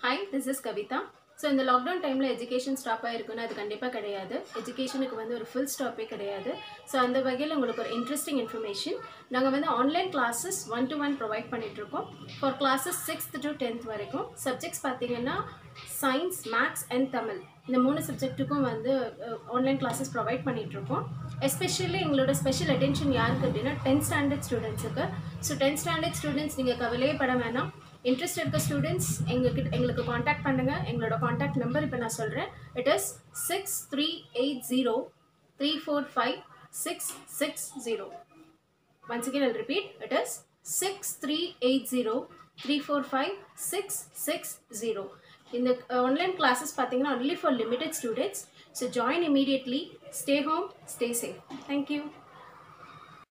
hi this is Kavitha so இந்த lockdown டைமில் education stop ஆகிருக்குன்னு அது கண்டிப்பாக கிடையாது எஜுகேஷனுக்கு வந்து ஒரு ஃபுல் ஸ்டாப்பே கிடையாது ஸோ அந்த வகையில் உங்களுக்கு ஒரு இன்ட்ரெஸ்டிங் இன்ஃபர்மேஷன் நாங்கள் வந்து online classes one to one provide பண்ணிகிட்ருக்கோம் for classes sixth to tenth வரைக்கும் சப்ஜெக்ட்ஸ் பார்த்தீங்கன்னா சயின்ஸ் மேக்ஸ் அண்ட் தமிழ் இந்த மூணு சப்ஜெக்ட்டுக்கும் வந்து ஆன்லைன் கிளாஸஸ் ப்ரொவைட் பண்ணிகிட்ருக்கோம் எஸ்பெஷலி எங்களோட ஸ்பெஷல் அட்டென்ஷன் யாருக்கு அப்படின்னா டென்த் ஸ்டாண்டர்ட் ஸ்டூடெண்ட்ஸுக்கு ஸோ டென்த் ஸ்டாண்டர்ட் ஸ்டூடெண்ட்ஸ் நீங்கள் கவலையே பட வேணாம் இன்ட்ரெஸ்ட் இருக்க ஸ்டூடெண்ட்ஸ் எங்ககிட்ட எங்களுக்கு காண்டாக்ட் பண்ணுங்கள் எங்களோட காண்டாக்ட் நம்பர் இப்போ நான் சொல்கிறேன் it is six three eight zero three four five six six zero once again I'll repeat it is six three eight zero three four five six six zero இந்த online classes பார்த்தீங்கன்னா only for limited students so join immediately stay home stay safe thank you